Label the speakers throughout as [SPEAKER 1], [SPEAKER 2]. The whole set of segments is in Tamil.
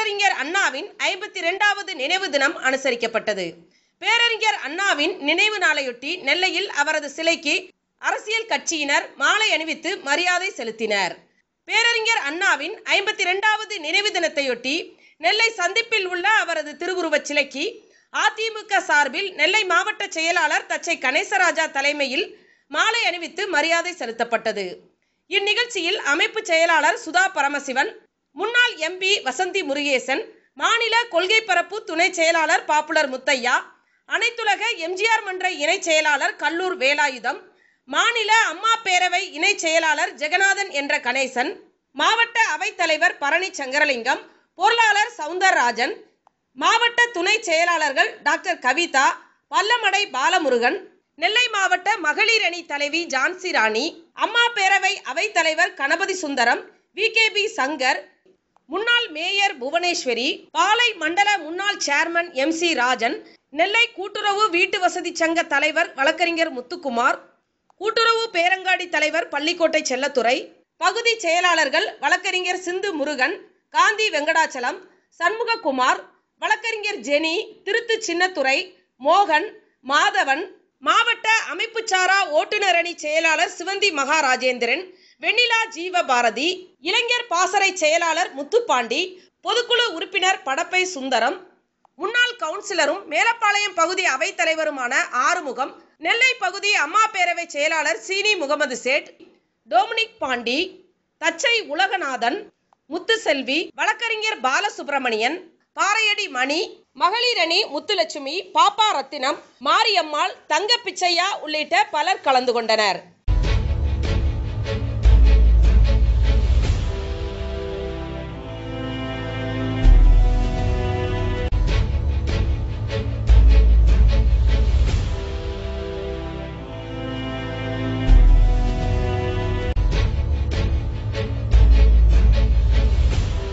[SPEAKER 1] பேரறிஞர் அண்ணாவின் ஐம்பத்தி இரண்டாவது நினைவு தினம் அனுசரிக்கப்பட்டது பேரறிஞர் அண்ணாவின் நினைவு நாளையொட்டி நெல்லையில் அவரது சிலைக்கு அரசியல் கட்சியினர் மாலை அணிவித்து மரியாதை செலுத்தினர் பேரறிஞர் அண்ணாவின் ஐம்பத்தி இரண்டாவது நினைவு தினத்தையொட்டி நெல்லை சந்திப்பில் உள்ள அவரது திருவுருவச் சிலைக்கு அதிமுக சார்பில் நெல்லை மாவட்ட செயலாளர் தச்சை கணேசராஜா தலைமையில் மாலை அணிவித்து மரியாதை செலுத்தப்பட்டது இந்நிகழ்ச்சியில் அமைப்பு செயலாளர் சுதா பரமசிவன் முன்னாள் எம்பி வசந்தி முருகேசன் மாநில கொள்கை பரப்பு துணை செயலாளர் பாப்புலர் முத்தையா அனைத்துலக எம்ஜிஆர் மன்ற இணை செயலாளர் கல்லூர் வேலாயுதம் மாநில அம்மா பேரவை இணை செயலாளர் ஜெகநாதன் என்ற கணேசன் மாவட்ட அவைத்தலைவர் பரணி சங்கரலிங்கம் பொருளாளர் சவுந்தரராஜன் மாவட்ட துணை செயலாளர்கள் டாக்டர் கவிதா பல்லமடை பாலமுருகன் நெல்லை மாவட்ட மகளிர் அணி தலைவி ஜான்சி ராணி அம்மா பேரவை அவைத்தலைவர் கணபதி சுந்தரம் விகேபி சங்கர் முன்னாள் மேயர் புவனேஸ்வரி பாலை மண்டல முன்னாள் chairman M C Rajan Nellai கூட்டுறவு வீட்டு வசதி சங்க தலைவர் வழக்கறிஞர் முத்துக்குமார் கூட்டுறவு பேரங்காடி தலைவர் பள்ளிக்கோட்டை செல்லத்துறை பகுதி செயலாளர்கள் வழக்கறிஞர் சிந்து முருகன் காந்தி வெங்கடாச்சலம் சண்முககுமார் வழக்கறிஞர் ஜெனி திருத்து சின்னத்துறை மோகன் மாதவன் மாவட்ட அமைப்புச்சாரா ஓட்டுநர் அணி செயலாளர் சிவந்தி மகாராஜேந்திரன் வெண்ணிலா ஜீவபாரதி இளைஞர் பாசறை செயலாளர் முத்துப்பாண்டி பொதுக்குழு உறுப்பினர் படப்பை சுந்தரம் முன்னாள் கவுன்சிலரும் மேலப்பாளையம் பகுதி அவைத்தலைவருமான ஆறுமுகம் நெல்லை பகுதி அம்மா பேரவை செயலாளர் சீனி முகமது சேட் டொமினிக் பாண்டி தச்சை உலகநாதன் முத்துசெல்வி வழக்கறிஞர் பாலசுப்பிரமணியன் பாறையடி மணி மகளிர் அணி முத்துலட்சுமி பாப்பா ரத்தினம் மாரியம்மாள் தங்க பிச்சையா உள்ளிட்ட பலர் கலந்து கொண்டனர்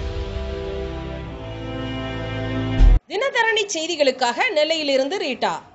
[SPEAKER 1] தினதரணி செய்திகளுக்காக நெல்லையிலிருந்து ரீட்டா